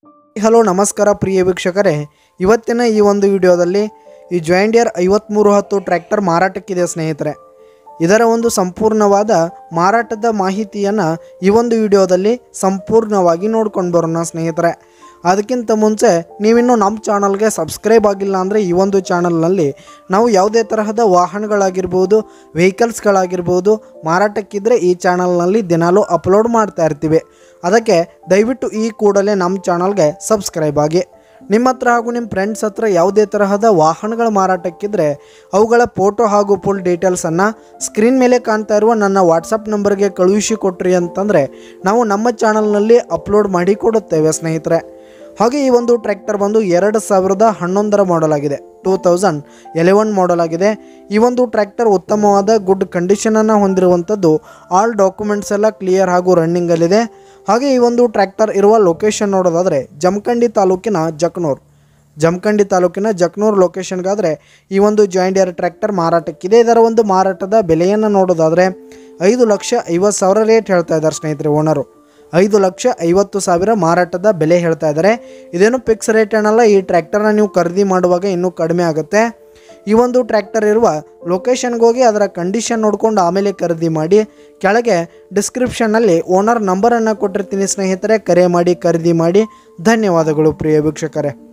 hello ನಮಸ್ಕಾರ ಪ್ರಿಯ ವೀಕ್ಷಕರೇ ಇವತ್ತಿನ ಈ ಒಂದು ವಿಡಿಯೋದಲ್ಲಿ ಈ ಜಾಯಿಂಡಿಯರ್ ಐವತ್ತ್ಮೂರು ಹತ್ತು ಟ್ರ್ಯಾಕ್ಟರ್ ಮಾರಾಟಕ್ಕಿದೆ ಸ್ನೇಹಿತರೆ ಇದರ ಒಂದು ಸಂಪೂರ್ಣವಾದ ಮಾರಾಟದ ಮಾಹಿತಿಯನ್ನು ಈ ಒಂದು ವಿಡಿಯೋದಲ್ಲಿ ಸಂಪೂರ್ಣವಾಗಿ ನೋಡ್ಕೊಂಡು ಬರೋಣ ಸ್ನೇಹಿತರೆ ಅದಕ್ಕಿಂತ ಮುಂಚೆ ನೀವಿನ್ನೂ ನಮ್ಮ ಚಾನಲ್ಗೆ ಸಬ್ಸ್ಕ್ರೈಬ್ ಆಗಿಲ್ಲ ಅಂದರೆ ಈ ಒಂದು ಚಾನಲ್ನಲ್ಲಿ ನಾವು ಯಾವುದೇ ತರಹದ ವಾಹನಗಳಾಗಿರ್ಬೋದು ವೆಹಿಕಲ್ಸ್ಗಳಾಗಿರ್ಬೋದು ಮಾರಾಟಕ್ಕಿದ್ರೆ ಈ ಚಾನಲ್ನಲ್ಲಿ ದಿನಾಲೂ ಅಪ್ಲೋಡ್ ಮಾಡ್ತಾ ಇರ್ತೀವಿ ಅದಕ್ಕೆ ದಯವಿಟ್ಟು ಈ ಕೂಡಲೇ ನಮ್ಮ ಚಾನಲ್ಗೆ ಸಬ್ಸ್ಕ್ರೈಬ್ ಆಗಿ ನಿಮ್ಮ ಹತ್ರ ಹಾಗೂ ನಿಮ್ಮ ಫ್ರೆಂಡ್ಸ್ ಹತ್ರ ಯಾವುದೇ ತರಹದ ವಾಹನಗಳ ಮಾರಾಟಕ್ಕಿದ್ರೆ ಅವುಗಳ ಫೋಟೋ ಹಾಗೂ ಫುಲ್ ಡೀಟೇಲ್ಸನ್ನು ಸ್ಕ್ರೀನ್ ಮೇಲೆ ಕಾಣ್ತಾ ಇರುವ ನನ್ನ ವಾಟ್ಸಪ್ ನಂಬರ್ಗೆ ಕಳುಹಿಸಿ ಕೊಟ್ರಿ ಅಂತಂದರೆ ನಾವು ನಮ್ಮ ಚಾನಲ್ನಲ್ಲಿ ಅಪ್ಲೋಡ್ ಮಾಡಿ ಕೊಡುತ್ತೇವೆ ಸ್ನೇಹಿತರೆ ಹಾಗೆ ಈ ಒಂದು ಟ್ರ್ಯಾಕ್ಟರ್ ಬಂದು ಎರಡು ಸಾವಿರದ ಹನ್ನೊಂದರ ಮಾಡಲ್ ಆಗಿದೆ ಟೂ ತೌಸಂಡ್ ಎಲೆವೆನ್ ಮಾಡಲ್ ಆಗಿದೆ ಈ ಒಂದು ಟ್ರ್ಯಾಕ್ಟರ್ ಉತ್ತಮವಾದ ಗುಡ್ ಕಂಡೀಷನನ್ನು ಹೊಂದಿರುವಂಥದ್ದು ಆಲ್ ಡಾಕ್ಯುಮೆಂಟ್ಸ್ ಎಲ್ಲ ಕ್ಲಿಯರ್ ಹಾಗೂ ರನ್ನಿಂಗಲ್ಲಿದೆ ಹಾಗೆ ಈ ಒಂದು ಟ್ರ್ಯಾಕ್ಟರ್ ಇರುವ ಲೊಕೇಶನ್ ನೋಡೋದಾದರೆ ಜಮಖಂಡಿ ತಾಲೂಕಿನ ಜಕ್ನೂರ್ ಜಮಖಂಡಿ ತಾಲೂಕಿನ ಜಕ್ನೂರ್ ಲೊಕೇಶನ್ಗಾದರೆ ಈ ಒಂದು ಜಾಯಿಂಡಿಯರ್ ಟ್ರ್ಯಾಕ್ಟರ್ ಮಾರಾಟಕ್ಕಿದೆ ಇದರ ಒಂದು ಮಾರಾಟದ ಬೆಲೆಯನ್ನು ನೋಡೋದಾದರೆ ಐದು ಲಕ್ಷ ಐವತ್ತು ಸಾವಿರ ರೇಟ್ ಹೇಳ್ತಾ ಇದ್ದಾರೆ ಸ್ನೇಹಿತರೆ ಓನರು ಐದು ಲಕ್ಷ ಐವತ್ತು ಸಾವಿರ ಮಾರಾಟದ ಬೆಲೆ ಹೇಳ್ತಾ ಇದ್ದಾರೆ ಇದೇನು ಫಿಕ್ಸ್ ರೇಟ್ ಏನಲ್ಲ ಈ ಟ್ರ್ಯಾಕ್ಟರ್ನ ನೀವು ಖರೀದಿ ಮಾಡುವಾಗ ಇನ್ನೂ ಕಡಿಮೆ ಆಗುತ್ತೆ ಈ ಒಂದು ಟ್ರ್ಯಾಕ್ಟರ್ ಇರುವ ಲೊಕೇಶನ್ಗೆ ಹೋಗಿ ಅದರ ಕಂಡೀಷನ್ ನೋಡ್ಕೊಂಡು ಆಮೇಲೆ ಖರೀದಿ ಮಾಡಿ ಕೆಳಗೆ ಡಿಸ್ಕ್ರಿಪ್ಷನ್ನಲ್ಲಿ ಓನರ್ ನಂಬರನ್ನು ಕೊಟ್ಟಿರ್ತೀನಿ ಸ್ನೇಹಿತರೆ ಕರೆ ಮಾಡಿ ಖರೀದಿ ಮಾಡಿ ಧನ್ಯವಾದಗಳು ಪ್ರಿಯ ವೀಕ್ಷಕರೇ